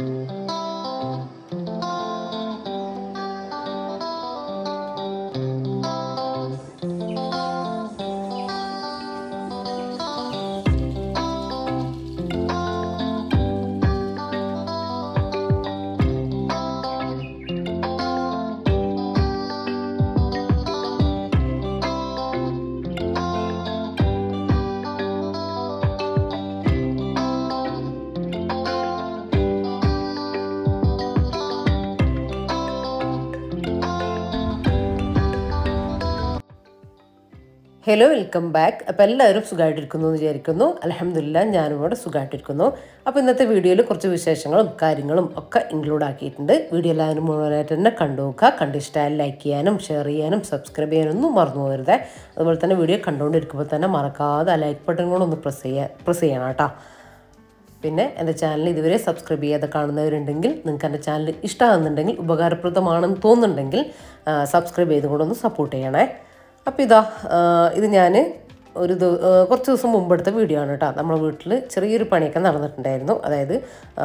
hello welcome back അപ്പോൾ എല്ലാവരും സുഖമായിട്ടിരിക്കുന്നു എന്ന് വിചാരിക്കുന്നു അലഹമില്ല ഞാനും ഇവിടെ സുഖമായിട്ടിരിക്കുന്നു അപ്പോൾ ഇന്നത്തെ വീഡിയോയിൽ കുറച്ച് വിശേഷങ്ങളും കാര്യങ്ങളും ഒക്കെ ഇൻക്ലൂഡ് ആക്കിയിട്ടുണ്ട് വീഡിയോ എല്ലാവരും മുഴുവനായിട്ട് തന്നെ കണ്ടു നോക്കുക കണ്ടിഷ്ടമായാലും ലൈക്ക് ചെയ്യാനും ഷെയർ ചെയ്യാനും സബ്സ്ക്രൈബ് ചെയ്യാനൊന്നും മറന്നു പോകരുത് അതുപോലെ തന്നെ വീഡിയോ കണ്ടുകൊണ്ടിരിക്കുമ്പോൾ തന്നെ മറക്കാതെ ആ ലൈക്ക് ബട്ടൺ കൂടെ ഒന്ന് പ്രസ് ചെയ്യാൻ പ്രസ് ചെയ്യണം കേട്ടോ പിന്നെ എൻ്റെ ചാനൽ ഇതുവരെ സബ്സ്ക്രൈബ് ചെയ്യാതെ കാണുന്നവരുണ്ടെങ്കിൽ നിങ്ങൾക്ക് എൻ്റെ ചാനൽ ഇഷ്ടമാകുന്നുണ്ടെങ്കിൽ ഉപകാരപ്രദമാണെന്ന് തോന്നുന്നുണ്ടെങ്കിൽ സബ്സ്ക്രൈബ് ചെയ്തും കൂടെ ഒന്ന് സപ്പോർട്ട് ചെയ്യണേ അപ്പോൾ ഇതാ ആ, ഇത് ഞാൻ ഒരു ദിവ- ആ, കുറച്ച് ദിവസം മുമ്പെടുത്ത വീഡിയോ ആണ് കേട്ടോ നമ്മുടെ വീട്ടിൽ ചെറിയൊരു പണിയൊക്കെ നടന്നിട്ടുണ്ടായിരുന്നു അതായത്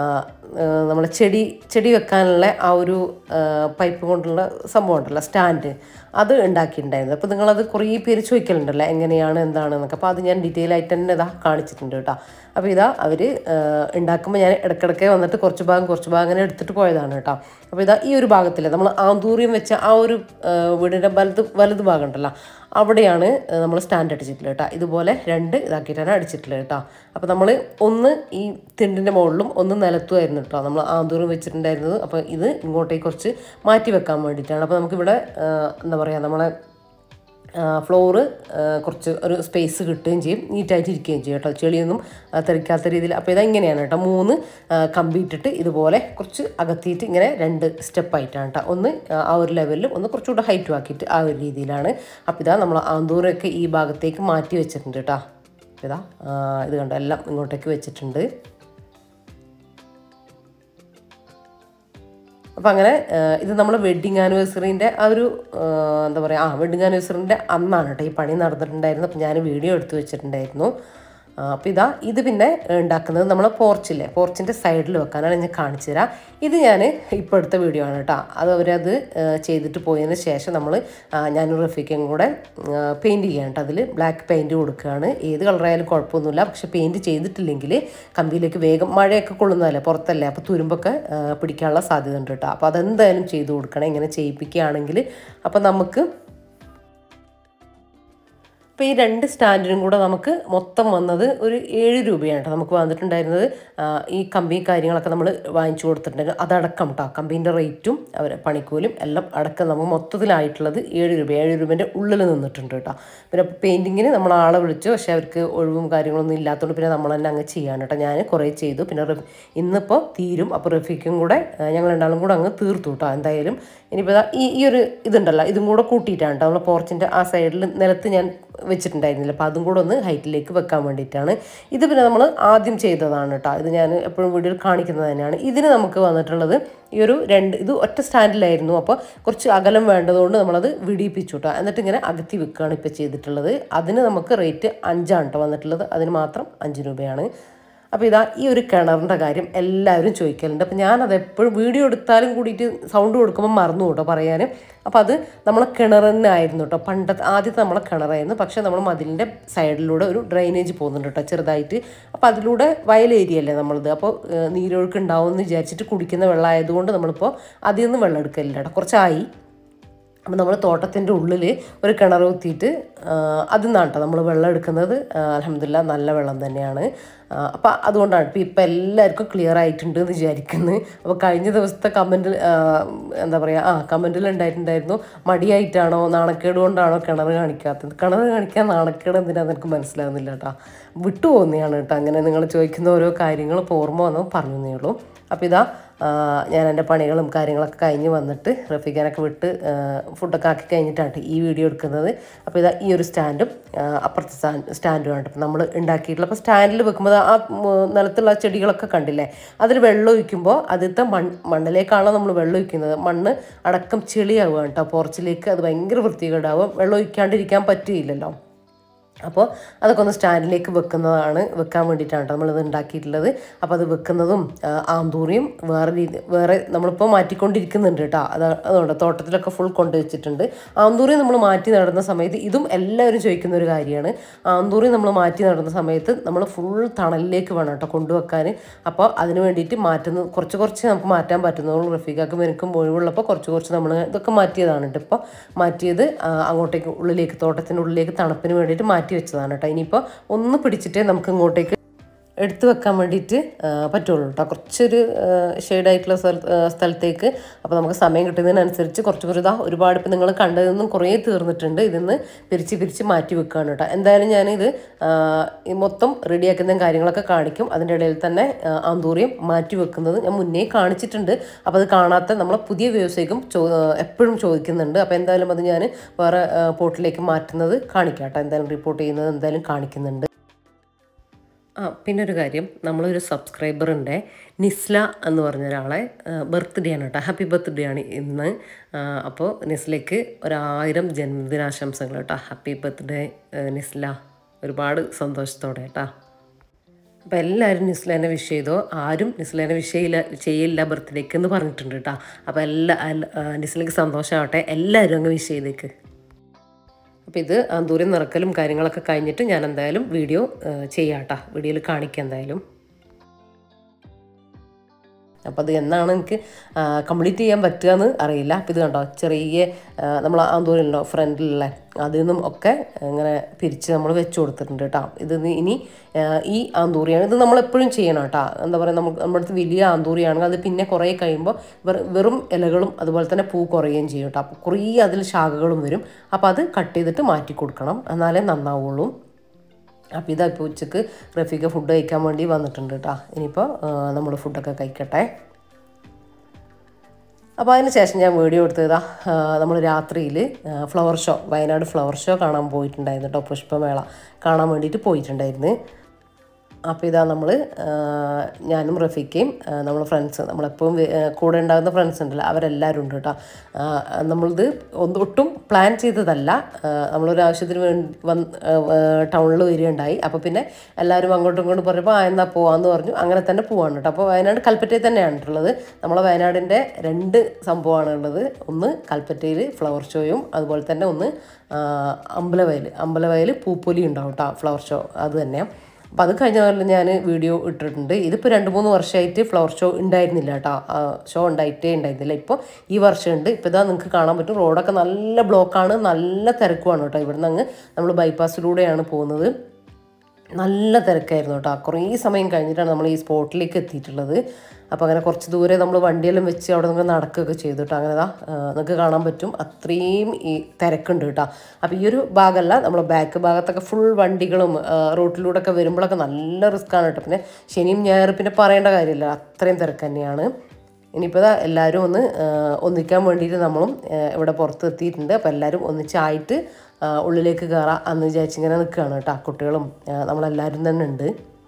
നമ്മൾ ചെടി ചെടി വെക്കാനുള്ള ആ ഒരു ആ, പൈപ്പ് കൊണ്ടുള്ള സംഭവം ഉണ്ടല്ലോ സ്റ്റാൻഡ് അത് ഉണ്ടാക്കിയിട്ടുണ്ടായിരുന്നു അപ്പോൾ നിങ്ങളത് കുറേ പേര് ചോദിക്കലുണ്ടല്ലോ എങ്ങനെയാണ് എന്താണെന്നൊക്കെ അപ്പോൾ അത് ഞാൻ ഡീറ്റെയിൽ ആയിട്ട് തന്നെ ഇതാ കാണിച്ചിട്ടുണ്ട് കേട്ടോ അപ്പോൾ ഇതാ അവർ ഉണ്ടാക്കുമ്പോൾ ഞാൻ ഇടയ്ക്കിടയ്ക്ക് വന്നിട്ട് കുറച്ച് ഭാഗം കുറച്ച് ഭാഗം അങ്ങനെ എടുത്തിട്ട് പോയതാണ് കേട്ടോ അപ്പോൾ ഇതാ ഈ ഒരു ഭാഗത്തിൽ നമ്മൾ ആന്തൂറിയം വെച്ച ആ ഒരു ആ, വീടിൻ്റെ വലത് വലത് ഭാഗം ഉണ്ടല്ലോ അവിടെയാണ് നമ്മൾ സ്റ്റാൻഡ് അടിച്ചിട്ടുള്ളത് കേട്ടോ ഇതുപോലെ രണ്ട് ഇതാക്കിയിട്ടാണ് അടിച്ചിട്ടുള്ളത് കേട്ടോ അപ്പോൾ നമ്മൾ ഒന്ന് ഈ തിണ്ടിൻ്റെ മുകളിലും ഒന്ന് നിലത്തുമായിരുന്നു കേട്ടോ നമ്മൾ ആന്തൂറിയം വെച്ചിട്ടുണ്ടായിരുന്നത് അപ്പോൾ ഇത് ഇങ്ങോട്ടേക്ക് കുറച്ച് മാറ്റി വെക്കാൻ വേണ്ടിയിട്ടാണ് അപ്പോൾ നമുക്കിവിടെ ആ, എന്താ പറയുക നമ്മളെ ഫ്ലോറ് കുറച്ച് ഒരു സ്പേസ് കിട്ടുകയും ചെയ്യും നീറ്റായിട്ട് ഇരിക്കുകയും ചെയ്യും കേട്ടോ ചെളിയൊന്നും ആ, തെറിക്കാത്ത രീതിയിൽ അപ്പോൾ ഇതാ ഇങ്ങനെയാണ് കേട്ടോ മൂന്ന് ആ, കമ്പി ഇട്ടിട്ട് ഇതുപോലെ കുറച്ച് അകത്തിയിട്ട് ഇങ്ങനെ രണ്ട് സ്റ്റെപ്പായിട്ടാണ് കേട്ടോ ഒന്ന് ആ, ആ ഒരു ലെവലിലും ഒന്ന് കുറച്ചുകൂടെ ഹൈറ്റും ആക്കിയിട്ട് ആ ഒരു രീതിയിലാണ് അപ്പോൾ ഇതാ നമ്മൾ ആന്തൂരൊക്കെ ഈ ഭാഗത്തേക്ക് മാറ്റി വെച്ചിട്ടുണ്ട് കേട്ടോ ഇതാ ആ, ഇത് കണ്ടോ എല്ലാം ഇങ്ങോട്ടേക്ക് വെച്ചിട്ടുണ്ട് അപ്പം അങ്ങനെ ആ, ഇത് നമ്മൾ വെഡ്ഡിങ് ആനിവേഴ്സറീൻ്റെ ആ ഒരു ആ, എന്താ പറയുക ആ വെഡ്ഡിങ് ആനിവേഴ്സറിൻ്റെ അന്നാണ് കേട്ടോ ഈ പണി നടന്നിട്ടുണ്ടായിരുന്നു അപ്പം ഞാൻ വീഡിയോ എടുത്ത് വെച്ചിട്ടുണ്ടായിരുന്നു അപ്പോൾ ഇതാ ഇത് പിന്നെ ഉണ്ടാക്കുന്നത് നമ്മൾ പോർച്ചില്ലേ പോർച്ചിൻ്റെ സൈഡിൽ വെക്കാനാണ് ഞാൻ കാണിച്ചു തരാം ഇത് ഞാൻ ഇപ്പോൾ എടുത്ത വീഡിയോ ആണ് കേട്ടോ അത് അവരത് ആ, ചെയ്തിട്ട് പോയതിന് ശേഷം നമ്മൾ ഞാനും റഫീക്കും കൂടെ പെയിൻറ് ചെയ്യാൻ കേട്ടോ അതിൽ ബ്ലാക്ക് പെയിൻറ് കൊടുക്കുകയാണ് ഏത് കളറായാലും കുഴപ്പമൊന്നുമില്ല പക്ഷെ പെയിൻറ് ചെയ്തിട്ടില്ലെങ്കിൽ കമ്പിയിലേക്ക് വേഗം മഴയൊക്കെ കൊള്ളുന്നതല്ലേ പുറത്തല്ലേ അപ്പോൾ തുരുമ്പൊക്കെ ആ, പിടിക്കാനുള്ള സാധ്യത ഉണ്ട് കേട്ടോ അപ്പോൾ അതെന്തായാലും ചെയ്ത് കൊടുക്കണം ഇങ്ങനെ ചെയ്യിപ്പിക്കുകയാണെങ്കിൽ അപ്പോൾ നമുക്ക് അപ്പോൾ ഈ രണ്ട് സ്റ്റാൻഡിനും കൂടെ നമുക്ക് മൊത്തം വന്നത് ഒരു ഏഴ് രൂപയാണ് കേട്ടോ നമുക്ക് വന്നിട്ടുണ്ടായിരുന്നത് ആ, ഈ കമ്പി കാര്യങ്ങളൊക്കെ നമ്മൾ വാങ്ങിച്ചു കൊടുത്തിട്ടുണ്ടായിരുന്നു അതടക്കം കേട്ടോ കമ്പീൻ്റെ റേറ്റും അവർ പണിക്കൂലും എല്ലാം അടക്കം നമുക്ക് മൊത്തത്തിലായിട്ടുള്ളത് ഏഴ് രൂപ ഏഴ് രൂപേൻ്റെ ഉള്ളിൽ നിന്നിട്ടുണ്ട് കേട്ടോ പിന്നെ പെയിൻറ്റിങ്ങിന് നമ്മൾ ആളെ വിളിച്ചു പക്ഷേ അവർക്ക് ഒഴിവും കാര്യങ്ങളൊന്നും ഇല്ലാത്തതുകൊണ്ട് പിന്നെ നമ്മൾ തന്നെ അങ്ങ് ചെയ്യാൻ കേട്ടോ ഞാൻ കുറേ ചെയ്തു പിന്നെ റഫ് ഇന്നിപ്പോൾ തീരും അപ്പോൾ റഫീക്കും കൂടെ ആ, ഞങ്ങൾ രണ്ടാളും കൂടെ അങ്ങ് തീർത്തു കേട്ടോ എന്തായാലും ഇനിയിപ്പോൾ ദാ ഈ ഈ ഒരു ഇതുണ്ടല്ലോ ഇതും കൂടെ കൂട്ടിയിട്ടാണ് കേട്ടോ നമ്മൾ പോർച്ചിൻ്റെ ആ സൈഡിൽ നിലത്ത് ഞാൻ വെച്ചിട്ടുണ്ടായിരുന്നില്ല അപ്പോൾ അതും കൂടെ ഒന്ന് ഹൈറ്റിലേക്ക് വെക്കാൻ വേണ്ടിയിട്ടാണ് ഇത് പിന്നെ നമ്മൾ ആദ്യം ചെയ്തതാണ് കേട്ടോ ഇത് ഞാൻ എപ്പോഴും വീഡിയോയിൽ കാണിക്കുന്നത് തന്നെയാണ് ഇതിന് നമുക്ക് വന്നിട്ടുള്ളത് ഈ ഒരു രണ്ട് ഇത് ഒറ്റ സ്റ്റാൻഡിലായിരുന്നു അപ്പോൾ കുറച്ച് അകലം വേണ്ടതുകൊണ്ട് നമ്മളത് വിടിയിപ്പിച്ചു കേട്ടോ എന്നിട്ട് ഇങ്ങനെ അകത്തി വെക്കുകയാണ് ഇപ്പോൾ ചെയ്തിട്ടുള്ളത് അതിന് നമുക്ക് റേറ്റ് അഞ്ചാണ് കേട്ടോ വന്നിട്ടുള്ളത് അതിന് മാത്രം അഞ്ച് രൂപയാണ് അപ്പോൾ ഇതാ ഈ ഒരു കിണറിൻ്റെ കാര്യം എല്ലാവരും ചോദിക്കലുണ്ട് അപ്പോൾ ഞാനത് എപ്പോഴും വീഡിയോ എടുത്താലും കൂടിയിട്ട് സൗണ്ട് കൊടുക്കുമ്പോൾ മറന്നു കേട്ടോ പറയാൻ അപ്പോൾ അത് നമ്മളെ കിണർ തന്നെ ആയിരുന്നു കേട്ടോ പണ്ടത്തെ ആദ്യത്തെ നമ്മളെ കിണറായിരുന്നു പക്ഷേ നമ്മൾ മതിലിൻ്റെ സൈഡിലൂടെ ഒരു ഡ്രെയിനേജ് പോകുന്നുണ്ട് കേട്ടോ ചെറുതായിട്ട് അപ്പോൾ അതിലൂടെ വയൽ ഏരിയ അല്ലേ നമ്മളത് അപ്പോൾ ഏഹ്, നീരൊഴുക്ക് ഉണ്ടാവും എന്ന് വിചാരിച്ചിട്ട് കുടിക്കുന്ന വെള്ളം ആയതുകൊണ്ട് നമ്മളിപ്പോൾ അതിൽ നിന്ന് വെള്ളം എടുക്കലില്ല കേട്ടോ കുറച്ചായി അപ്പോൾ നമ്മൾ തോട്ടത്തിൻ്റെ ഉള്ളിൽ ഒരു കിണർ കുത്തിയിട്ട് അതിൽ നിന്നാണ് കേട്ടോ നമ്മൾ വെള്ളം എടുക്കുന്നത് അലഹമില്ല നല്ല വെള്ളം തന്നെയാണ് അപ്പോൾ അതുകൊണ്ടാണ് ഇപ്പോൾ ഇപ്പം എല്ലാവർക്കും ക്ലിയർ ആയിട്ടുണ്ട് എന്ന് വിചാരിക്കുന്നു അപ്പോൾ കഴിഞ്ഞ ദിവസത്തെ കമൻറ്റിൽ എന്താ പറയുക ആ കമൻറ്റിൽ ഉണ്ടായിട്ടുണ്ടായിരുന്നു മടിയായിട്ടാണോ നാണക്കേട് കൊണ്ടാണോ കിണർ കാണിക്കാത്തത് കിണർ കാണിക്കാൻ നാണക്കേട് എന്തിനാന്ന് എനിക്ക് മനസ്സിലാവുന്നില്ല കേട്ടോ വിട്ടു പോകുന്നതാണ് കേട്ടോ അങ്ങനെ നിങ്ങൾ ചോദിക്കുന്ന ഓരോ കാര്യങ്ങൾ ഇപ്പോൾ ഓർമ്മ വന്നു പറഞ്ഞേ ഉള്ളൂ അപ്പോൾ ഇതാ ആ, ഞാൻ എൻ്റെ പണികളും കാര്യങ്ങളൊക്കെ കഴിഞ്ഞ് വന്നിട്ട് റഫീഖാനൊക്കെ വിട്ട് ആ, ഫുഡൊക്കെ ആക്കി കഴിഞ്ഞിട്ടാണ് ട്ടോ ഈ വീഡിയോ എടുക്കുന്നത് അപ്പോൾ ഇതാ ഈ ഒരു സ്റ്റാൻഡും ആ, അപ്പുറത്തെ സ്റ്റാൻഡ് സ്റ്റാൻഡുമാണ് അപ്പോൾ നമ്മൾ ഉണ്ടാക്കിയിട്ടുള്ള അപ്പോൾ സ്റ്റാൻഡിൽ വെക്കുമ്പോൾ ആ ഉം, നിലത്തുള്ള ചെടികളൊക്കെ കണ്ടില്ലേ അതിൽ വെള്ളം ഒഴിക്കുമ്പോൾ ആദ്യത്തെ മൺ മണ്ണിലേക്കാണല്ലോ നമ്മൾ വെള്ളം ഒഴിക്കുന്നത് മണ്ണ് അടക്കം ചെളിയാവുക കേട്ടോ പോർച്ചിലേക്ക് അത് ഭയങ്കര വൃത്തികേടാവും വെള്ളം ഒഴിക്കാണ്ടിരിക്കാൻ പറ്റുകയില്ലല്ലോ അപ്പോൾ അതൊക്കെ ഒന്ന് സ്റ്റാൻഡിലേക്ക് വെക്കുന്നതാണ് വെക്കാൻ വേണ്ടിയിട്ടാണ് കേട്ടോ നമ്മളിത് ഉണ്ടാക്കിയിട്ടുള്ളത് അപ്പോൾ അത് വെക്കുന്നതും ആ, ആന്തൂറിയും വേറെ രീതി വേറെ നമ്മളിപ്പോൾ മാറ്റിക്കൊണ്ടിരിക്കുന്നുണ്ട് കേട്ടോ അത് അതുകൊണ്ട് തോട്ടത്തിലൊക്കെ ഫുൾ കൊണ്ടുവച്ചിട്ടുണ്ട് ആന്തൂറി നമ്മൾ മാറ്റി നടുന്ന സമയത്ത് ഇതും എല്ലാവരും ചോദിക്കുന്ന ഒരു കാര്യമാണ് ആന്തൂറി നമ്മൾ മാറ്റി നടുന്ന സമയത്ത് നമ്മൾ ഫുൾ തണലിലേക്ക് വേണം കേട്ടോ കൊണ്ടുവെക്കാൻ അപ്പോൾ അതിന് വേണ്ടിയിട്ട് മാറ്റുന്നത് കുറച്ച് കുറച്ച് നമുക്ക് മാറ്റാൻ പറ്റുന്നുള്ളൂ റഫീഖാക്കും എനിക്കും ഒഴിവുള്ളപ്പോൾ കുറച്ച് കുറച്ച് നമ്മൾ ഇതൊക്കെ മാറ്റിയതാണ് കേട്ടോ ഇപ്പോൾ മാറ്റിയത് ആ, അങ്ങോട്ടേക്ക് ഉള്ളിലേക്ക് തോട്ടത്തിൻ്റെ ഉള്ളിലേക്ക് തണുപ്പിന് വേണ്ടിയിട്ട് മാറ്റി വെച്ചതാണ് കേട്ടോ ഇനിയിപ്പോൾ ഒന്ന് പിടിച്ചിട്ടേ നമുക്ക് ഇങ്ങോട്ടേക്ക് എടുത്തു വെക്കാൻ വേണ്ടിയിട്ട് ആ, പറ്റുള്ളൂ കേട്ടോ കുറച്ചൊരു ഷെയ്ഡായിട്ടുള്ള സ്ഥല ആ, സ്ഥലത്തേക്ക് അപ്പോൾ നമുക്ക് സമയം കിട്ടുന്നതിനനുസരിച്ച് കുറച്ച് കുറച്ച് ഇതാ ഒരുപാട് ഇപ്പം നിങ്ങൾ കണ്ടതിൽ നിന്നും കുറേ തീർന്നിട്ടുണ്ട് ഇതിന്ന് പിരിച്ച് പിരിച്ച് മാറ്റി വെക്കുകയാണ് കേട്ടോ എന്തായാലും ഞാനിത് ആ, ഈ മൊത്തം റെഡിയാക്കുന്ന കാര്യങ്ങളൊക്കെ കാണിക്കും അതിൻ്റെ ഇടയിൽ തന്നെ ആ, ആന്തൂറിയം മാറ്റി വെക്കുന്നത് ഞാൻ മുന്നേ കാണിച്ചിട്ടുണ്ട് അപ്പോൾ അത് കാണാത്ത നമ്മളെ പുതിയ വ്യൂസേക്കും ചോ എപ്പോഴും ചോദിക്കുന്നുണ്ട് അപ്പോൾ എന്തായാലും അത് ഞാൻ വേറെ ആ, പോട്ടിലേക്ക് മാറ്റുന്നത് കാണിക്കാം കേട്ടോ എന്തായാലും റിപ്പോർട്ട് ചെയ്യുന്നത് എന്തായാലും കാണിക്കുന്നുണ്ട് ആ പിന്നെ ഒരു കാര്യം നമ്മളൊരു സബ്സ്ക്രൈബറുണ്ട് നിസ്ല എന്ന് പറഞ്ഞ ഒരാളെ ബർത്ത്ഡേ ആണ് കേട്ടോ ഹാപ്പി ബർത്ത്ഡേ ആണ് ഇന്ന് ആ, അപ്പോൾ നിസ്ലയ്ക്ക് ഒരായിരം ജന്മദിനാശംസകൾ കേട്ടോ ഹാപ്പി ബർത്ത്ഡേ നിസ്ല ഒരുപാട് സന്തോഷത്തോടെ കേട്ടോ അപ്പോൾ എല്ലാവരും നിസ്ലേനെ വിഷ് ചെയ്തോ ആരും നിസ്ലേനെ വിഷ് ചെയ്യില്ല ചെയ്യില്ല ബർത്ത്ഡേക്ക് എന്ന് പറഞ്ഞിട്ടുണ്ട് കേട്ടോ അപ്പോൾ എല്ലാ എല്ലാ- ആ, നിസ്ലയ്ക്ക് സന്തോഷമാവട്ടെ എല്ലാവരും അങ്ങ് വിഷ് ചെയ്തേക്ക് അപ്പോൾ ഇത് ദൂരം നിറക്കലും കാര്യങ്ങളൊക്കെ കഴിഞ്ഞിട്ട് ഞാൻ എന്തായാലും വീഡിയോ ചെയ്യാം കേട്ടോ വീഡിയോയിൽ കാണിക്കാം എന്തായാലും അപ്പോൾ അത് എന്നാണ് എനിക്ക് കംപ്ലീറ്റ് ചെയ്യാൻ പറ്റുക എന്ന് അറിയില്ല അപ്പോൾ ഇത് കണ്ടോ ചെറിയ നമ്മൾ ആന്തൂരിലുണ്ടോ ഫ്രണ്ടിലുള്ള അതിൽ നിന്നും ഒക്കെ ഇങ്ങനെ പിരിച്ച് നമ്മൾ വെച്ച് കൊടുത്തിട്ടുണ്ട് കേട്ടോ ഇത് ഇനി ആ, ഈ ആന്തൂറിയാണ് ഇത് നമ്മൾ എപ്പോഴും ചെയ്യണം കേട്ടോ എന്താ പറയുക നമുക്ക് നമ്മുടെ അടുത്ത് വലിയ ആന്തൂറിയാണെങ്കിൽ അത് പിന്നെ കുറേ കഴിയുമ്പോൾ വെറു- വെറും ഇലകളും അതുപോലെ തന്നെ പൂ കുറയുകയും ചെയ്യും കേട്ടോ അപ്പോൾ കുറേ അതിൽ ശാഖകളും വരും അപ്പോൾ അത് കട്ട് ചെയ്തിട്ട് മാറ്റി കൊടുക്കണം എന്നാലേ നന്നാവുള്ളൂ അപ്പോൾ ഇതാ ഇപ്പോൾ ഉച്ചക്ക് റഫീഖ ഫുഡ് കഴിക്കാൻ വേണ്ടി വന്നിട്ടുണ്ട് കേട്ടോ ഇനിയിപ്പോൾ നമ്മൾ ഫുഡൊക്കെ കഴിക്കട്ടെ അപ്പോൾ അതിന് ശേഷം ഞാൻ വീഡിയോ എടുത്തതാ നമ്മൾ രാത്രിയിൽ flower show Wayanad flower show കാണാൻ പോയിട്ടുണ്ടായിരുന്നു കേട്ടോ പുഷ്പമേള കാണാൻ വേണ്ടിയിട്ട് പോയിട്ടുണ്ടായിരുന്നു അപ്പോൾ ഇതാ നമ്മൾ ഞാനും റഫീഖയും നമ്മൾ ഫ്രണ്ട്സ് നമ്മളെപ്പോഴും വെ- ആ, കൂടെ ഉണ്ടാകുന്ന ഫ്രണ്ട്സ് ഉണ്ടല്ലോ അവരെല്ലാവരും ഉണ്ട് കേട്ടോ ആ, നമ്മളിത് ഒന്ന് ഒട്ടും പ്ലാൻ ചെയ്തതല്ല ആ, നമ്മളൊരു ആവശ്യത്തിന് വേണ്ടി വന്ന് ടൗണിൽ വരികയുണ്ടായി അപ്പോൾ പിന്നെ എല്ലാവരും അങ്ങോട്ടും ഇങ്ങോട്ടും പറഞ്ഞപ്പോൾ ആ എന്നാൽ പോവാന്ന് പറഞ്ഞു അങ്ങനെ തന്നെ പോവാണ് കേട്ടോ അപ്പോൾ വയനാട് കൽപ്പറ്റയിൽ തന്നെയാണ് ഉള്ളത് നമ്മളെ വയനാടിൻ്റെ രണ്ട് സംഭവമാണ് ഉള്ളത് ഒന്ന് കൽപ്പറ്റയിൽ ഫ്ലവർ ഷോയും അതുപോലെ തന്നെ ഒന്ന് ആ, അമ്പലവയൽ അമ്പലവയൽ പൂപ്പൊലി ഉണ്ടാവും കേട്ടോ ഫ്ലവർ ഷോ അത് തന്നെ അപ്പോൾ അത് കഴിഞ്ഞ പോലെ ഞാൻ വീഡിയോ ഇട്ടിട്ടുണ്ട് ഇതിപ്പോൾ രണ്ട് മൂന്ന് വർഷമായിട്ട് ഫ്ലവർ ഷോ ഉണ്ടായിരുന്നില്ല കേട്ടോ ഷോ ഉണ്ടായിട്ടേ ഉണ്ടായിരുന്നില്ല ഇപ്പോൾ ഈ വർഷം ഉണ്ട് ഇപ്പോൾ ഇതാ നിങ്ങൾക്ക് കാണാൻ പറ്റും റോഡൊക്കെ നല്ല ബ്ലോക്കാണ് നല്ല തിരക്കുമാണ് കേട്ടോ ഇവിടുന്ന് അങ്ങ് നമ്മൾ ബൈപ്പാസിലൂടെയാണ് പോകുന്നത് നല്ല തിരക്കായിരുന്നു കേട്ടോ കുറേ സമയം കഴിഞ്ഞിട്ടാണ് നമ്മൾ ഈ സ്പോട്ടിലേക്ക് എത്തിയിട്ടുള്ളത് അപ്പോൾ അങ്ങനെ കുറച്ച് ദൂരെ നമ്മൾ വണ്ടിയെല്ലാം വെച്ച് അവിടെ നിന്ന് നടക്കുകയൊക്കെ ചെയ്തു കേട്ടോ അങ്ങനെ നിങ്ങൾക്ക് കാണാൻ പറ്റും അത്രയും ഈ തിരക്കുണ്ട് കേട്ടോ അപ്പോൾ ഈ ഒരു ഭാഗമല്ല നമ്മൾ ബാക്ക് ഭാഗത്തൊക്കെ ഫുൾ വണ്ടികളും റോട്ടിലൂടെ ഒക്കെ വരുമ്പോഴൊക്കെ നല്ല റിസ്ക്കാണ് കേട്ടോ പിന്നെ ശനിയും ഞായർ പിന്നെ പറയേണ്ട കാര്യമില്ല അത്രയും തിരക്ക് തന്നെയാണ് ഇനിയിപ്പോൾ ഇതാ എല്ലാവരും ഒന്ന് ആ, ഒന്നിക്കാൻ വേണ്ടിയിട്ട് നമ്മളും ആ, ഇവിടെ പുറത്ത് എത്തിയിട്ടുണ്ട് അപ്പോൾ എല്ലാവരും ഒന്നിച്ചായിട്ട് ആ, ഉള്ളിലേക്ക് കയറാം എന്ന് വിചാരിച്ചിങ്ങനെ നിൽക്കുകയാണ് കേട്ടോ കുട്ടികളും ആ, നമ്മളെല്ലാവരും തന്നെ ഉണ്ട്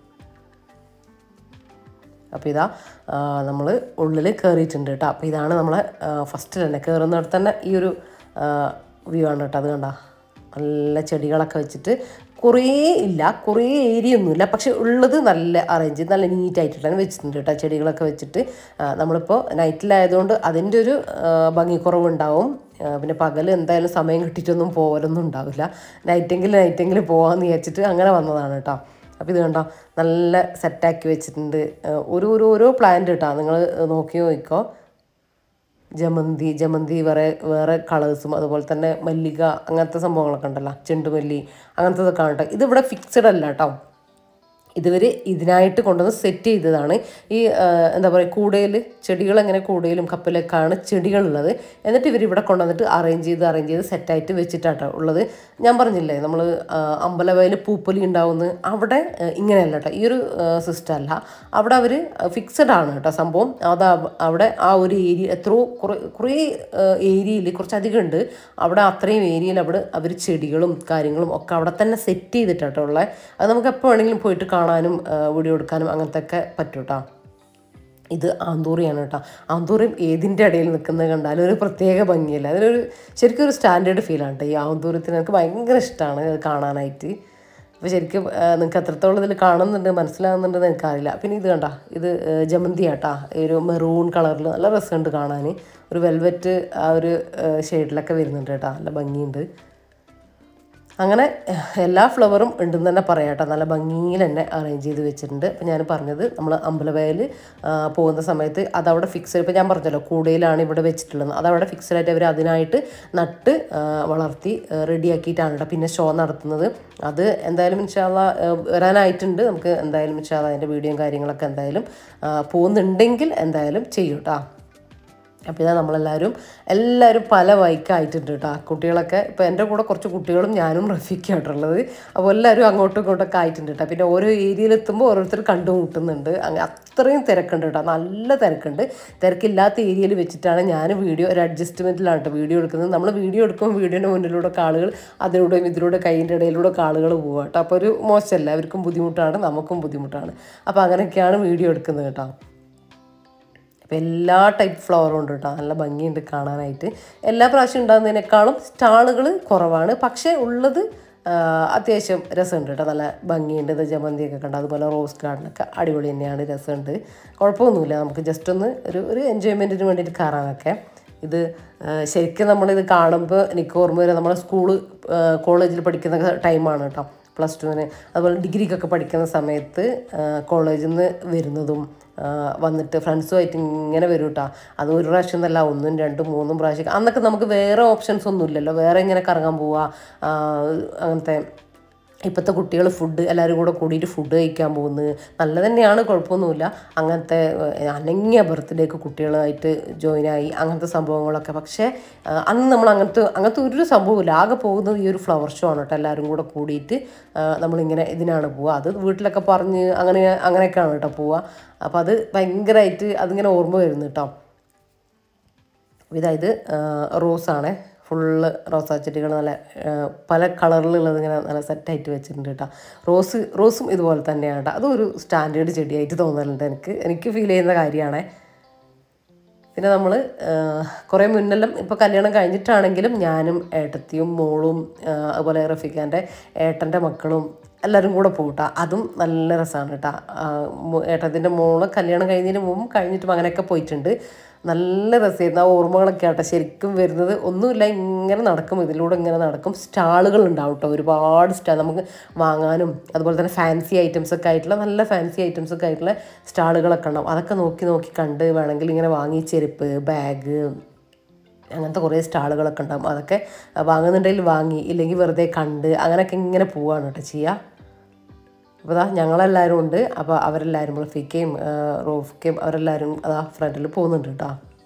അപ്പോൾ ഇതാ നമ്മൾ ഉള്ളിൽ കയറിയിട്ടുണ്ട് കേട്ടോ അപ്പോൾ ഇതാണ് നമ്മളെ ഫസ്റ്റ് തന്നെ കയറുന്നിടത്ത് തന്നെ ഈ ഒരു വ്യൂ ആണ് കേട്ടോ അത് കണ്ട നല്ല ചെടികളൊക്കെ വെച്ചിട്ട് കുറേ ഇല്ല കുറേ ഏരിയ ഒന്നുമില്ല പക്ഷെ ഉള്ളത് നല്ല അറേഞ്ച് നല്ല നീറ്റായിട്ടുള്ള വെച്ചിട്ടുണ്ട് കേട്ടോ ചെടികളൊക്കെ വെച്ചിട്ട് ആ, നമ്മളിപ്പോൾ നൈറ്റിലായതുകൊണ്ട് അതിൻ്റെ ഒരു ആ, ഭംഗിക്കുറവുണ്ടാവും ആ, പിന്നെ പകൽ എന്തായാലും സമയം കിട്ടിയിട്ടൊന്നും പോകലൊന്നും ഉണ്ടാവില്ല നൈറ്റെങ്കിലും നൈറ്റെങ്കിലും പോകാമെന്ന് വിചാരിച്ചിട്ട് അങ്ങനെ വന്നതാണ് കേട്ടോ അപ്പോൾ ഇത് കണ്ടോ നല്ല സെറ്റാക്കി വെച്ചിട്ടുണ്ട് ആ, ഒരു ഒരു ഓരോ പ്ലാന്റ് കേട്ടോ നിങ്ങൾ നോക്കി നോക്കിക്കോ ജമന്തി ജമന്തി വേറെ വേറെ കളേഴ്സും അതുപോലെ തന്നെ മല്ലിക അങ്ങനത്തെ സംഭവങ്ങളൊക്കെ ഉണ്ടല്ലോ ചെണ്ടുമല്ലി അങ്ങനത്തതൊക്കെ ആണ് കേട്ടോ ഇതിവിടെ ഫിക്സഡ് അല്ല കേട്ടോ ഇതുവരെ ഇതിനായിട്ട് കൊണ്ടുവന്ന് സെറ്റ് ചെയ്തതാണ് ഈ ആ, എന്താ പറയുക കൂടയിൽ ചെടികൾ എങ്ങനെ കൂടയിലും കപ്പലൊക്കെയാണ് ചെടികളുള്ളത് എന്നിട്ട് ഇവർ ഇവിടെ കൊണ്ടുവന്നിട്ട് അറേഞ്ച് ചെയ്ത് അറേഞ്ച് ചെയ്ത് സെറ്റായിട്ട് വെച്ചിട്ടാട്ടോ ഉള്ളത് ഞാൻ പറഞ്ഞില്ലേ നമ്മൾ അമ്പലവയൽ പൂപ്പൊലി ഉണ്ടാവുന്നത് അവിടെ ആ, ഇങ്ങനെയല്ല കേട്ടോ ഈ ഒരു സിസ്റ്റം അല്ല അവിടെ അവർ ഫിക്സഡ് ആണ് കേട്ടോ സംഭവം അത് അവ- അവിടെ ആ ഒരു ഏരിയ എത്രയോ കുറേ കുറേ ഏരിയയിൽ കുറച്ചധികം ഉണ്ട് അവിടെ അത്രയും ഏരിയയിൽ അവിടെ അവർ ചെടികളും കാര്യങ്ങളും ഒക്കെ അവിടെ തന്നെ സെറ്റ് ചെയ്തിട്ടാട്ടോ ഉള്ളത് അത് നമുക്ക് എപ്പോൾ വേണമെങ്കിലും പോയിട്ട് കാണാനും ആ, വീഡിയോ എടുക്കാനും അങ്ങനത്തെ ഒക്കെ പറ്റും കേട്ടോ ഇത് ആന്തൂറിയാണ് കേട്ടോ ആന്തൂറിയും ഏതിൻ്റെ ഇടയിൽ നിൽക്കുന്നത് കണ്ടാലും ഒരു പ്രത്യേക ഭംഗിയല്ല അതിനൊരു ശരിക്കും ഒരു സ്റ്റാൻഡേർഡ് ഫീലാണ് കേട്ടോ ഈ ആന്തൂരത്തിന് എനിക്ക് ഭയങ്കര ഇഷ്ടമാണ് അത് കാണാനായിട്ട് അപ്പോൾ ശരിക്കും നിങ്ങൾക്ക് എത്രത്തോളം ഇതിൽ കാണുന്നുണ്ട് മനസ്സിലാകുന്നുണ്ടെന്ന് എനിക്കറിയില്ല പിന്നെ ഇത് കണ്ട ഇത് ഏഹ്, ജമന്തി ആട്ടാ ഈ ഒരു മെറൂൺ കളറിൽ നല്ല രസമുണ്ട് കാണാൻ ഒരു വെൽവെറ്റ് ആ ഒരു ഷെയ്ഡിലൊക്കെ വരുന്നുണ്ട് കേട്ടോ നല്ല ഭംഗിയുണ്ട് അങ്ങനെ ഏഹ്, എല്ലാ ഫ്ലവറും ഉണ്ടെന്ന് തന്നെ പറയാം കേട്ടോ നല്ല ഭംഗിയിൽ തന്നെ അറേഞ്ച് ചെയ്ത് വെച്ചിട്ടുണ്ട് അപ്പം ഞാൻ പറഞ്ഞത് നമ്മൾ അമ്പലവയൽ പോകുന്ന സമയത്ത് അതവിടെ ഫിക്സ് ഇപ്പം ഞാൻ പറഞ്ഞല്ലോ കൂടയിലാണ് ഇവിടെ വെച്ചിട്ടുള്ളത് അതവിടെ ഫിക്സഡ് ആയിട്ട് അവർ അതിനായിട്ട് നട്ട് ആ, വളർത്തി റെഡിയാക്കിയിട്ടാണ് കേട്ടോ പിന്നെ ഷോ നടത്തുന്നത് അത് എന്തായാലും ഇൻഷാല്ല വരാനായിട്ടുണ്ട് നമുക്ക് എന്തായാലും ഇൻഷാല്ല അതിൻ്റെ വീഡിയോയും കാര്യങ്ങളൊക്കെ എന്തായാലും ആ, പോകുന്നുണ്ടെങ്കിൽ എന്തായാലും ചെയ്യും കേട്ടോ അപ്പോൾ ഇതാ നമ്മളെല്ലാവരും എല്ലാവരും പല വൈക്കായിട്ടുണ്ട് കേട്ടോ കുട്ടികളൊക്കെ ഇപ്പോൾ എൻ്റെ കൂടെ കുറച്ച് കുട്ടികളും ഞാനും റഫീക്കായിട്ടുള്ളത് അപ്പോൾ എല്ലാവരും അങ്ങോട്ടും ഇങ്ങോട്ടൊക്കെ ആയിട്ടുണ്ട് കേട്ടോ പിന്നെ ഓരോ ഏരിയയിലെത്തുമ്പോൾ ഓരോരുത്തർ കണ്ടുമുട്ടുന്നുണ്ട് അങ്ങനെ അത്രയും തിരക്കുണ്ട് കേട്ടോ നല്ല തിരക്കുണ്ട് തിരക്കില്ലാത്ത ഏരിയയിൽ വെച്ചിട്ടാണ് ഞാൻ വീഡിയോ ഒരു അഡ്ജസ്റ്റ്മെൻറ്റിലാണ് കേട്ടോ വീഡിയോ എടുക്കുന്നത് നമ്മൾ വീഡിയോ എടുക്കുമ്പോൾ വീഡിയോൻ്റെ മുന്നിലൂടെ ആളുകൾ അതിലൂടെയും ഇതിലൂടെ കൈയിൻ്റെ ഇടയിലൂടെ ആളുകൾ പോവുക കേട്ടോ അപ്പോൾ ഒരു മോശമല്ല അവർക്കും ബുദ്ധിമുട്ടാണ് നമുക്കും ബുദ്ധിമുട്ടാണ് അപ്പോൾ അങ്ങനെയൊക്കെയാണ് വീഡിയോ എടുക്കുന്നത് കേട്ടോ അപ്പോൾ എല്ലാ ടൈപ്പ് ഫ്ലവറും ഉണ്ട് കേട്ടോ നല്ല ഭംഗിയുണ്ട് കാണാനായിട്ട് എല്ലാ പ്രാവശ്യം ഉണ്ടാകുന്നതിനേക്കാളും സ്റ്റാളുകൾ കുറവാണ് പക്ഷേ ഉള്ളത് ആ, അത്യാവശ്യം രസമുണ്ട് കേട്ടോ നല്ല ഭംഗിയുണ്ട് ഇത് ജമന്തിയൊക്കെ കണ്ട് അതുപോലെ റോസ് ഗാർഡനൊക്കെ അടിപൊളി തന്നെയാണ് രസമുണ്ട് കുഴപ്പമൊന്നുമില്ല നമുക്ക് ജസ്റ്റ് ഒന്ന് ഒരു ഒരു എൻജോയ്മെൻറ്റിന് വേണ്ടിയിട്ട് കയറാനൊക്കെ ഇത് ആ, ശരിക്കും നമ്മളിത് കാണുമ്പോൾ എനിക്ക് ഓർമ്മ വരും നമ്മൾ സ്കൂള് കോളേജിൽ പഠിക്കുന്ന ടൈമാണ് കേട്ടോ പ്ലസ് ടുവിന് അതുപോലെ ഡിഗ്രിക്കൊക്കെ പഠിക്കുന്ന സമയത്ത് കോളേജിൽ നിന്ന് വരുന്നതും ആ, വന്നിട്ട് ഫ്രണ്ട്സുമായിട്ട് ഇങ്ങനെ വരും കേട്ടോ അത് ഒരു പ്രാവശ്യം എന്നല്ല ഒന്നും രണ്ടും മൂന്നും പ്രാവശ്യം അന്നൊക്കെ നമുക്ക് വേറെ ഓപ്ഷൻസ് ഒന്നും ഇല്ലല്ലോ വേറെ ഇങ്ങനെ കറങ്ങാൻ പോവുക ആ, അങ്ങനത്തെ ഇപ്പോഴത്തെ കുട്ടികൾ ഫുഡ് എല്ലാവരും കൂടെ കൂടിയിട്ട് ഫുഡ് കഴിക്കാൻ പോകുന്നത് നല്ല തന്നെയാണ് കുഴപ്പമൊന്നുമില്ല അങ്ങനത്തെ ഏഹ്, അനങ്ങിയ ബർത്ത്ഡേക്ക് കുട്ടികളായിട്ട് ജോയിനായി അങ്ങനത്തെ സംഭവങ്ങളൊക്കെ പക്ഷേ ആ, അന്ന് നമ്മൾ അങ്ങനത്തെ അങ്ങനത്തെ ഒരു സംഭവമില്ല ആകെ പോകുന്നത് ഈ ഒരു ഫ്ലവർ ഷോ ആണ് കേട്ടോ എല്ലാവരും കൂടെ കൂടിയിട്ട് ആ, നമ്മളിങ്ങനെ ഇതിനാണ് പോവുക അത് വീട്ടിലൊക്കെ പറഞ്ഞ് അങ്ങനെ അങ്ങനെയൊക്കെയാണ് കേട്ടോ പോവുക അപ്പോൾ അത് ഭയങ്കരമായിട്ട് അതിങ്ങനെ ഓർമ്മ വരുന്നു കേട്ടോ ഇതായത് റോസാണ് ഫുള്ള് റോസാ ചെടികൾ നല്ല ആ, പല കളറിലുള്ളത് ഇങ്ങനെ നല്ല സെറ്റായിട്ട് വെച്ചിട്ടുണ്ട് കേട്ടോ റോസ് റോസും ഇതുപോലെ തന്നെയാണ് കേട്ടോ അതും ഒരു സ്റ്റാൻഡേർഡ് ചെടിയായിട്ട് തോന്നലുണ്ട് എനിക്ക് എനിക്ക് ഫീൽ ചെയ്യുന്ന കാര്യമാണ് പിന്നെ നമ്മൾ കുറേ മുന്നെല്ലാം ഇപ്പോൾ കല്യാണം കഴിഞ്ഞിട്ടാണെങ്കിലും ഞാനും ഏട്ടത്തിയും മോളും ആ, അതുപോലെ റഫീഖാൻ്റെ ഏട്ടൻ്റെ മക്കളും എല്ലാവരും കൂടെ പോകട്ടാ അതും നല്ല രസമാണ് കേട്ടോ ഏട്ടത്തിൻ്റെ മോള് കല്യാണം കഴിഞ്ഞതിന് മുമ്പ് കഴിഞ്ഞിട്ടും അങ്ങനെയൊക്കെ പോയിട്ടുണ്ട് നല്ല രസമായിരുന്നു ആ ഓർമ്മകളൊക്കെ ആട്ടെ ശരിക്കും വരുന്നത് ഒന്നുമില്ല ഇങ്ങനെ നടക്കും ഇതിലൂടെ ഇങ്ങനെ നടക്കും സ്റ്റാളുകൾ ഉണ്ടാവും കേട്ടോ ഒരുപാട് സ്റ്റാൾ നമുക്ക് വാങ്ങാനും അതുപോലെ തന്നെ ഫാൻസി ഐറ്റംസ് ഒക്കെ ആയിട്ടുള്ള നല്ല ഫാൻസി ഐറ്റംസ് ഒക്കെ ആയിട്ടുള്ള സ്റ്റാളുകളൊക്കെ ഉണ്ടാവും അതൊക്കെ നോക്കി നോക്കി കണ്ട് വേണമെങ്കിൽ ഇങ്ങനെ വാങ്ങി ചെരുപ്പ് ബാഗ് അങ്ങനത്തെ കുറേ സ്റ്റാളുകളൊക്കെ ഉണ്ടാകും അതൊക്കെ വാങ്ങുന്നുണ്ടെങ്കിൽ വാങ്ങി ഇല്ലെങ്കിൽ വെറുതെ കണ്ട് അങ്ങനെയൊക്കെ ഇങ്ങനെ പോവാണ് കേട്ടോ ചെയ്യുക അപ്പോൾ അതാ ഞങ്ങളെല്ലാവരും ഉണ്ട് അപ്പോൾ അവരെല്ലാവരും റഫീക്കയും റോഫിക്കയും അവരെല്ലാവരും അതാ ഫ്രണ്ടിൽ പോകുന്നുണ്ട് കേട്ടോ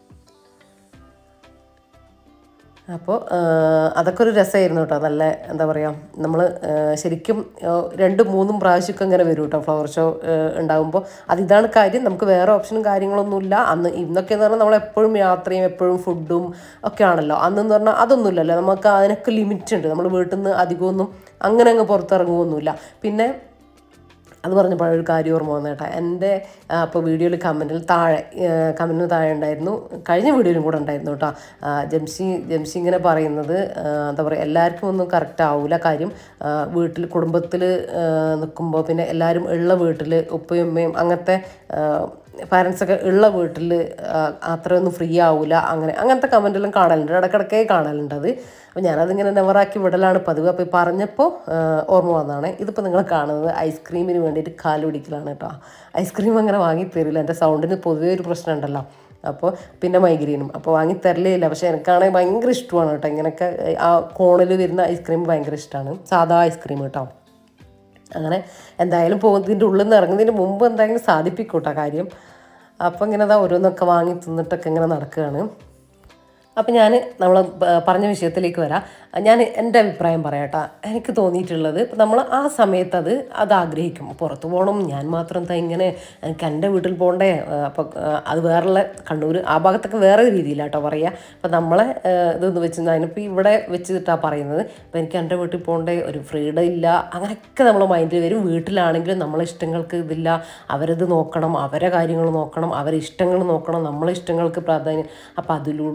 അപ്പോൾ അതൊക്കെ ഒരു രസമായിരുന്നു കേട്ടോ നല്ല എന്താ പറയുക നമ്മൾ ശരിക്കും ആ, രണ്ടും മൂന്നും പ്രാവശ്യമൊക്കെ ഇങ്ങനെ വരും കേട്ടോ ഫ്ലവർ ഷോ ഉണ്ടാകുമ്പോൾ അതിതാണ് കാര്യം നമുക്ക് വേറെ ഓപ്ഷനും കാര്യങ്ങളൊന്നുമില്ല അന്ന് ഇന്നൊക്കെ എന്ന് പറഞ്ഞാൽ നമ്മൾ എപ്പോഴും യാത്രയും എപ്പോഴും ഫുഡും ഒക്കെ ആണല്ലോ അന്നെന്ന് പറഞ്ഞാൽ അതൊന്നുമില്ലല്ലോ നമുക്ക് അതിനൊക്കെ ലിമിറ്റ് ഉണ്ട് നമ്മൾ വീട്ടിൽ നിന്ന് അധികമൊന്നും അങ്ങനെ അങ്ങ് പുറത്തിറങ്ങുമൊന്നുമില്ല പിന്നെ അത് പറഞ്ഞപ്പോഴൊരു കാര്യം ഓർമ്മ വന്നു കേട്ടോ എൻ്റെ അപ്പോൾ വീഡിയോയിൽ കമൻറ്റിൽ താഴെ കമൻറ്റിന് താഴെ ഉണ്ടായിരുന്നു കഴിഞ്ഞ വീഡിയോയിലും കൂടെ ഉണ്ടായിരുന്നു കേട്ടോ ആ, ജംഷി ജംഷി ഇങ്ങനെ പറയുന്നത് ആ, എന്താ പറയുക എല്ലാവർക്കും ഒന്നും കറക്റ്റ് ആവില്ല കാര്യം ആ, വീട്ടിൽ കുടുംബത്തിൽ നിൽക്കുമ്പോൾ പിന്നെ എല്ലാവരും ഉള്ള വീട്ടിൽ ഉപ്പയും ഉമ്മയും അങ്ങനത്തെ പാരൻസൊക്കെ ഉള്ള വീട്ടിൽ അത്രയൊന്നും ഫ്രീ ആവില്ല അങ്ങനെ അങ്ങനത്തെ കമൻറ്റെല്ലാം കാണലുണ്ട് ഇടയ്ക്കിടയ്ക്കേ കാണലുണ്ട് അത് അപ്പോൾ ഞാനതിങ്ങനെ നെവറാക്കി വിടലാണ് പതിവ് അപ്പോൾ ഈ പറഞ്ഞപ്പോൾ ആ, ഓർമ്മ വന്നതാണ് ഇതിപ്പോൾ നിങ്ങൾ കാണുന്നത് ഐസ്ക്രീമിന് വേണ്ടിയിട്ട് കാല് പിടിക്കലാണ് കേട്ടോ ഐസ്ക്രീം അങ്ങനെ വാങ്ങി തരില്ല എൻ്റെ സൗണ്ടിന് പൊതുവേ ഒരു പ്രശ്നം ഉണ്ടല്ലോ അപ്പോൾ പിന്നെ മൈഗ്രീനും അപ്പോൾ വാങ്ങി തരലേയില്ല പക്ഷേ എനിക്കാണെങ്കിൽ ഭയങ്കര ഇഷ്ടമാണ് കേട്ടോ ഇങ്ങനെയൊക്കെ ആ കോണിൽ വരുന്ന ഐസ്ക്രീം ഭയങ്കര ഇഷ്ടമാണ് സാധാ ഐസ്ക്രീം കേട്ടോ അങ്ങനെ എന്തായാലും പോകുന്നതിൻ്റെ ഉള്ളിൽ നിന്ന് ഇറങ്ങുന്നതിന് മുമ്പ് എന്തായാലും സാധിപ്പിക്കൂട്ടോ കാര്യം അപ്പോൾ ഇങ്ങനെ അതാ ഓരോന്നൊക്കെ വാങ്ങി തിന്നിട്ടൊക്കെ ഇങ്ങനെ നടക്കുകയാണ് അപ്പം ഞാൻ നമ്മൾ പറഞ്ഞ വിഷയത്തിലേക്ക് വരാം ഞാൻ എൻ്റെ അഭിപ്രായം പറയാട്ടാ എനിക്ക് തോന്നിയിട്ടുള്ളത് ഇപ്പം നമ്മൾ ആ സമയത്ത് അത് അത് ആഗ്രഹിക്കും പുറത്ത് പോകണം ഞാൻ മാത്രം എന്താ ഇങ്ങനെ എനിക്ക് എൻ്റെ വീട്ടിൽ പോകണ്ടേ അപ്പം അത് വേറെയുള്ള കണ്ണൂർ ആ ഭാഗത്തൊക്കെ വേറെ രീതിയിലാട്ടോ പറയുക അപ്പം നമ്മളെ ആ, ഇതൊന്ന് വെച്ച് ഞാനിപ്പോൾ ഇവിടെ വെച്ചിട്ടാണ് പറയുന്നത് അപ്പം എനിക്ക് എൻ്റെ വീട്ടിൽ പോകണ്ടേ ഒരു ഫ്രീഡം ഇല്ല അങ്ങനെയൊക്കെ നമ്മളെ മൈൻഡിൽ വരും വീട്ടിലാണെങ്കിലും നമ്മളെ ഇഷ്ടങ്ങൾക്ക് ഇതില്ല അവരത് നോക്കണം അവരെ കാര്യങ്ങൾ നോക്കണം അവരെ ഇഷ്ടങ്ങൾ നോക്കണം നമ്മളെ ഇഷ്ടങ്ങൾക്ക് പ്രാധാന്യം അപ്പം അതിലൂടെ ഒക്കെ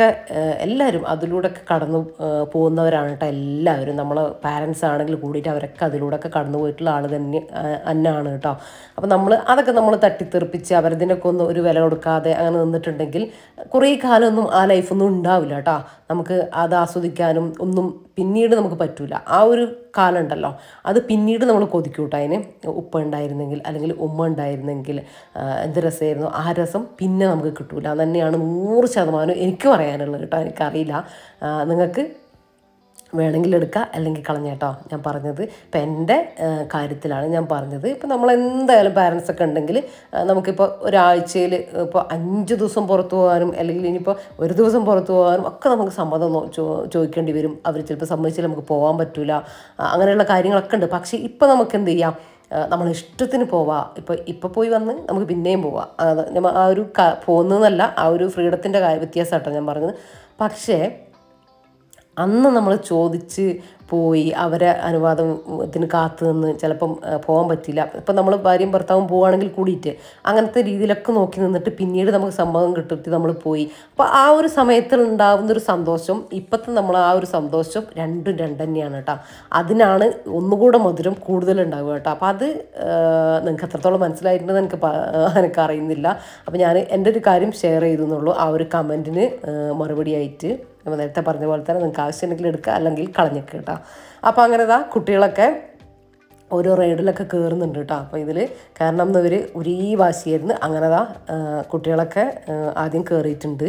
ഏഹ്, എല്ലാവരും അതിലൂടെയൊക്കെ കടന്നു ഏഹ്, പോകുന്നവരാണ് കേട്ടോ എല്ലാവരും നമ്മളെ പാരൻസ് ആണെങ്കിൽ കൂടിയിട്ട് അവരൊക്കെ അതിലൂടെയൊക്കെ കടന്നു പോയിട്ടുള്ള ആൾ തന്നെ ഏഹ്, തന്നെയാണ് കേട്ടോ അപ്പോൾ നമ്മൾ അതൊക്കെ നമ്മൾ തട്ടിത്തെറിപ്പിച്ച് അവരതിനൊക്കെ ഒന്ന് ഒരു വില കൊടുക്കാതെ അങ്ങനെ നിന്നിട്ടുണ്ടെങ്കിൽ കുറേ കാലമൊന്നും ആ ലൈഫൊന്നും ഉണ്ടാവില്ല കേട്ടോ നമുക്ക് അത് ആസ്വദിക്കാനും ഒന്നും പിന്നീട് നമുക്ക് പറ്റൂല ആ ഒരു കാലം ഉണ്ടല്ലോ അത് പിന്നീട് നമ്മൾ കൊതിക്കും കേട്ടോ അതിന് ഉപ്പ ഉണ്ടായിരുന്നെങ്കിൽ അല്ലെങ്കിൽ ഉമ്മ ഉണ്ടായിരുന്നെങ്കിൽ ആ, എന്ത് രസമായിരുന്നു ആ രസം പിന്നെ നമുക്ക് കിട്ടൂല അത് തന്നെയാണ് നൂറ് ശതമാനം എനിക്ക് പറയാനുള്ളത് കേട്ടോ എനിക്കറിയില്ല ആ, നിങ്ങൾക്ക് വേണമെങ്കിൽ എടുക്കുക അല്ലെങ്കിൽ കളഞ്ഞേട്ടോ ഞാൻ പറഞ്ഞത് ഇപ്പം എൻ്റെ കാര്യത്തിലാണ് ഞാൻ പറഞ്ഞത് ഇപ്പം നമ്മൾ എന്തായാലും പാരൻസ് ഒക്കെ ഉണ്ടെങ്കിൽ നമുക്കിപ്പോൾ ഒരാഴ്ചയിൽ ഇപ്പോൾ അഞ്ച് ദിവസം പുറത്തു പോകാനും അല്ലെങ്കിൽ ഇനിയിപ്പോൾ ഒരു ദിവസം പുറത്തു പോകാനും ഒക്കെ നമുക്ക് സമ്മതം നോ- ചോ- ചോദിക്കേണ്ടി വരും അവർ ചിലപ്പോൾ സമ്മതിച്ചാൽ നമുക്ക് പോകാൻ പറ്റില്ല അങ്ങനെയുള്ള കാര്യങ്ങളൊക്കെ ഉണ്ട് പക്ഷേ ഇപ്പം നമുക്ക് എന്ത് ചെയ്യാം നമ്മൾ ഇഷ്ടത്തിന് പോവാം ഇപ്പോൾ ഇപ്പോൾ പോയി വന്ന് നമുക്ക് പിന്നെയും പോവാം അത് നമ്മ ആ ഒരു ക പോകുന്നതെന്നല്ല ആ ഒരു ഫ്രീഡത്തിൻ്റെ വ്യത്യാസമായിട്ടോ ഞാൻ പറഞ്ഞത് പക്ഷേ അന്ന് നമ്മൾ ചോദിച്ച് പോയി അവരെ അനുവാദത്തിന് കാത്തു നിന്ന് ചിലപ്പം ആ, പോകാൻ പറ്റില്ല ഇപ്പം നമ്മൾ ഭാര്യയും ഭർത്താവും പോവുകയാണെങ്കിൽ കൂടിയിട്ട് അങ്ങനത്തെ രീതിയിലൊക്കെ നോക്കി നിന്നിട്ട് പിന്നീട് നമുക്ക് സമ്മതം കിട്ടിയിട്ട് നമ്മൾ പോയി അപ്പോൾ ആ ഒരു സമയത്തിൽ ഉണ്ടാകുന്ന ഒരു സന്തോഷം ഇപ്പോഴത്തെ നമ്മൾ ആ ഒരു സന്തോഷം രണ്ടും രണ്ട് തന്നെയാണ് കേട്ടോ അതിനാണ് ഒന്നുകൂടെ മധുരം കൂടുതലുണ്ടാവുക കേട്ടോ അപ്പോൾ അത് നിങ്ങൾക്ക് എത്രത്തോളം മനസ്സിലായിട്ടുണ്ടെന്ന് എനിക്ക് പ- എനിക്ക് അറിയുന്നില്ല അപ്പോൾ ഞാൻ എൻ്റെ ഒരു കാര്യം ഷെയർ ചെയ്തു എന്നുള്ളൂ ആ ഒരു കമൻറ്റിന് മറുപടിയായിട്ട് നമ്മൾ നേരത്തെ പറഞ്ഞ പോലെ തന്നെ നിങ്ങൾക്ക് ആവശ്യമുണ്ടെങ്കിൽ എടുക്കുക അല്ലെങ്കിൽ കളഞ്ഞേക്കുക കേട്ടോ അപ്പോൾ അങ്ങനെ ഇതാ കുട്ടികളൊക്കെ ഓരോ റൈഡിലൊക്കെ കയറുന്നുണ്ട് കേട്ടോ അപ്പോൾ ഇതിൽ കാരണം എന്നവർ ഒരേ വാശിയായിരുന്നു അങ്ങനെ ദാ ആ, കുട്ടികളൊക്കെ ആ, ആദ്യം കയറിയിട്ടുണ്ട്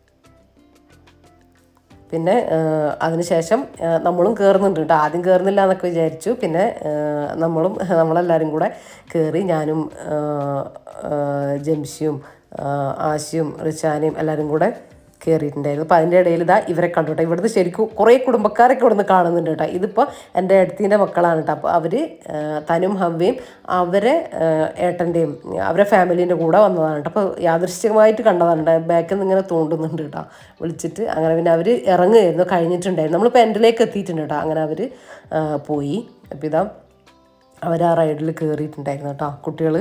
പിന്നെ ആ, അതിനുശേഷം ആ, നമ്മളും കയറുന്നുണ്ട് കേട്ടോ ആദ്യം കയറുന്നില്ല എന്നൊക്കെ വിചാരിച്ചു പിന്നെ ആ, നമ്മളും നമ്മളെല്ലാവരും കൂടെ കയറി ഞാനും ആ, ആ, ജംഷിയും ആ, ആശയും റിച്ചാനയും എല്ലാവരും കൂടെ കയറിയിട്ടുണ്ടായിരുന്നു അപ്പോൾ അതിൻ്റെ ഇടയിൽ ഇതാ ഇവരെ കണ്ടു കേട്ടോ ഇവിടുന്ന് ശരിക്കും കുറേ കുടുംബക്കാരൊക്കെ ഇവിടുന്ന് കാണുന്നുണ്ട് കേട്ടോ ഇതിപ്പോൾ എൻ്റെ അടുത്തിൻ്റെ മക്കളാണ് കേട്ടോ അപ്പോൾ അവർ തനും ഹവ്വയും അവരെ ആ, ഏട്ടൻ്റെയും അവരെ ഫാമിലീൻ്റെ കൂടെ വന്നതാണ് കേട്ടോ അപ്പോൾ യാദൃശ്ചികമായിട്ട് കണ്ടതാണ് ബാക്കിൽ നിന്ന് ഇങ്ങനെ തോണ്ടുന്നുണ്ട് കേട്ടോ വിളിച്ചിട്ട് അങ്ങനെ പിന്നെ അവർ ഇറങ്ങുമായിരുന്നു കഴിഞ്ഞിട്ടുണ്ടായിരുന്നു നമ്മളിപ്പോൾ എൻ്റെലേക്ക് എത്തിയിട്ടുണ്ട് കേട്ടോ അങ്ങനെ അവർ പോയി അപ്പോൾ ഇതാ അവർ ആ റൈഡിൽ കയറിയിട്ടുണ്ടായിരുന്നു കേട്ടോ കുട്ടികൾ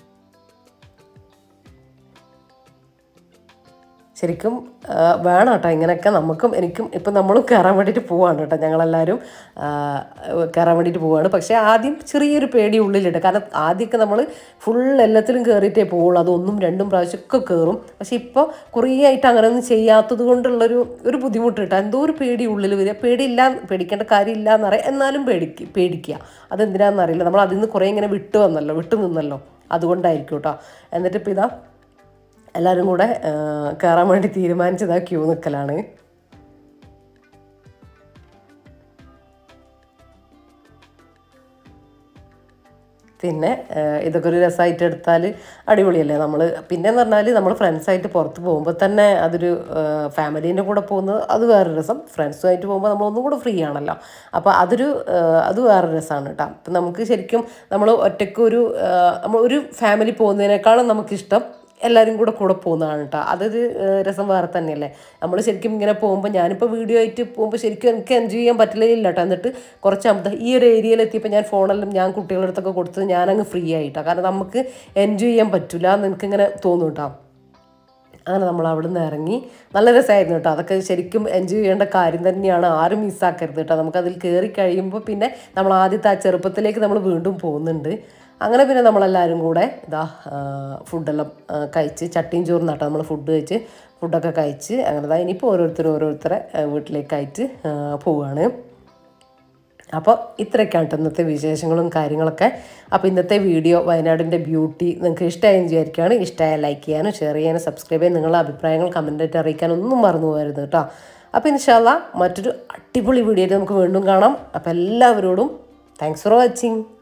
ശരിക്കും ആ, വേണം കേട്ടോ ഇങ്ങനെയൊക്കെ നമുക്കും എനിക്കും ഇപ്പം നമ്മളും കയറാൻ വേണ്ടിയിട്ട് പോവാണ് കേട്ടോ ഞങ്ങളെല്ലാവരും ആ, കയറാൻ വേണ്ടിയിട്ട് പോവാണ് പക്ഷേ ആദ്യം ചെറിയൊരു പേടി ഉള്ളിലുണ്ട് കാരണം ആദ്യമൊക്കെ നമ്മൾ ഫുൾ എല്ലാത്തിലും കയറിയിട്ടേ പോവുള്ളൂ അത് ഒന്നും രണ്ടും പ്രാവശ്യമൊക്കെ കയറും പക്ഷേ ഇപ്പോൾ കുറേ ആയിട്ട് അങ്ങനെയൊന്നും ചെയ്യാത്തത് കൊണ്ടുള്ളൊരു ഒരു ബുദ്ധിമുട്ട് കേട്ടോ എന്തോ ഒരു പേടി ഉള്ളിൽ വരിക പേടിയില്ല പേടിക്കേണ്ട കാര്യമില്ല എന്നറിയാം എന്നാലും പേടിക്ക് പേടിക്കുക അതെന്തിനാണെന്ന് അറിയില്ല നമ്മൾ അതിൽ നിന്ന് കുറേ ഇങ്ങനെ വിട്ടു വന്നല്ലോ വിട്ടു നിന്നല്ലോ അതുകൊണ്ടായിരിക്കും കേട്ടോ എന്നിട്ട് ഇപ്പോൾ ഇതാ എല്ലാവരും കൂടെ ആ, കയറാൻ വേണ്ടി തീരുമാനിച്ചത് ആ ക്യൂ നിൽക്കലാണ് പിന്നെ ആ, ഇതൊക്കെ ഒരു രസമായിട്ട് എടുത്താൽ അടിപൊളിയല്ലേ നമ്മൾ പിന്നെ എന്ന് പറഞ്ഞാൽ നമ്മൾ ഫ്രണ്ട്സായിട്ട് പുറത്ത് പോകുമ്പോൾ തന്നെ അതൊരു ഫാമിലീൻ്റെ കൂടെ പോകുന്നത് അത് വേറൊരു രസം ഫ്രണ്ട്സുമായിട്ട് പോകുമ്പോൾ നമ്മൾ ഒന്നും കൂടെ ഫ്രീ ആണല്ലോ അപ്പോൾ അതൊരു ആ, അത് വേറൊരു രസമാണ് കേട്ടോ അപ്പം നമുക്ക് ശരിക്കും നമ്മൾ ഒറ്റയ്ക്ക് ഒരു ആ, നമ്മൾ ഒരു ഫാമിലി പോകുന്നതിനേക്കാളും നമുക്കിഷ്ടം എല്ലാവരും കൂടെ കൂടെ പോകുന്നതാണ് കേട്ടോ അതൊരു ഏഹ്, രസം വേറെ തന്നെയല്ലേ നമ്മൾ ശരിക്കും ഇങ്ങനെ പോകുമ്പോൾ ഞാനിപ്പോൾ വീഡിയോ ആയിട്ട് പോകുമ്പോൾ ശരിക്കും എനിക്ക് എൻജോയ് ചെയ്യാൻ പറ്റില്ല കേട്ടോ എന്നിട്ട് കുറച്ചാകുമ്പോൾ ഈ ഒരു ഏരിയയിൽ എത്തിയപ്പോൾ ഞാൻ ഫോണെല്ലാം ഞാൻ കുട്ടികളുടെ അടുത്തൊക്കെ കൊടുത്തത് ഞാനങ്ങ് ഫ്രീ ആയിട്ടാണ് കാരണം നമുക്ക് എൻജോയ് ചെയ്യാൻ പറ്റില്ല എന്ന് എനിക്കിങ്ങനെ തോന്നും കേട്ടോ അങ്ങനെ നമ്മൾ അവിടെ നിന്ന് ഇറങ്ങി നല്ല രസമായിരുന്നു കേട്ടോ അതൊക്കെ ശരിക്കും എൻജോയ് ചെയ്യേണ്ട കാര്യം തന്നെയാണ് ആരും മിസ്സാക്കരുത് കേട്ടോ നമുക്കതിൽ കയറി കഴിയുമ്പോൾ പിന്നെ നമ്മൾ ആദ്യത്തെ ആ ചെറുപ്പത്തിലേക്ക് നമ്മൾ വീണ്ടും പോകുന്നുണ്ട് അങ്ങനെ പിന്നെ നമ്മളെല്ലാവരും കൂടെ ഇതാ ആ, ഫുഡെല്ലാം ആ, കഴിച്ച് ചട്ടിയും ചോറും നട്ടോ നമ്മൾ ഫുഡ് കഴിച്ച് ഫുഡൊക്കെ കഴിച്ച് അങ്ങനെ ഇതാ ഇനിയിപ്പോൾ ഓരോരുത്തരും ഓരോരുത്തരെ ആ, വീട്ടിലേക്കായിട്ട് ആ, പോവുകയാണ് അപ്പോൾ ഇത്രയൊക്കെയാണ് കേട്ടോ ഇന്നത്തെ വിശേഷങ്ങളും കാര്യങ്ങളൊക്കെ അപ്പോൾ ഇന്നത്തെ വീഡിയോ വയനാടിൻ്റെ ബ്യൂട്ടി നിങ്ങൾക്ക് ഇഷ്ടമായി വിചാരിക്കുകയാണ് ഇഷ്ടമായ ലൈക്ക് ചെയ്യാനും ഷെയർ ചെയ്യാനും സബ്സ്ക്രൈബ് ചെയ്യാനും നിങ്ങളുടെ അഭിപ്രായങ്ങൾ കമൻറ്റായിട്ട് അറിയിക്കാനും ഒന്നും മറന്നു പോകരുത് കേട്ടോ അപ്പോൾ ഇൻഷാല്ല മറ്റൊരു അടിപൊളി വീഡിയോ നമുക്ക് വീണ്ടും കാണാം അപ്പോൾ എല്ലാവരോടും താങ്ക്സ് ഫോർ വാച്ചിങ്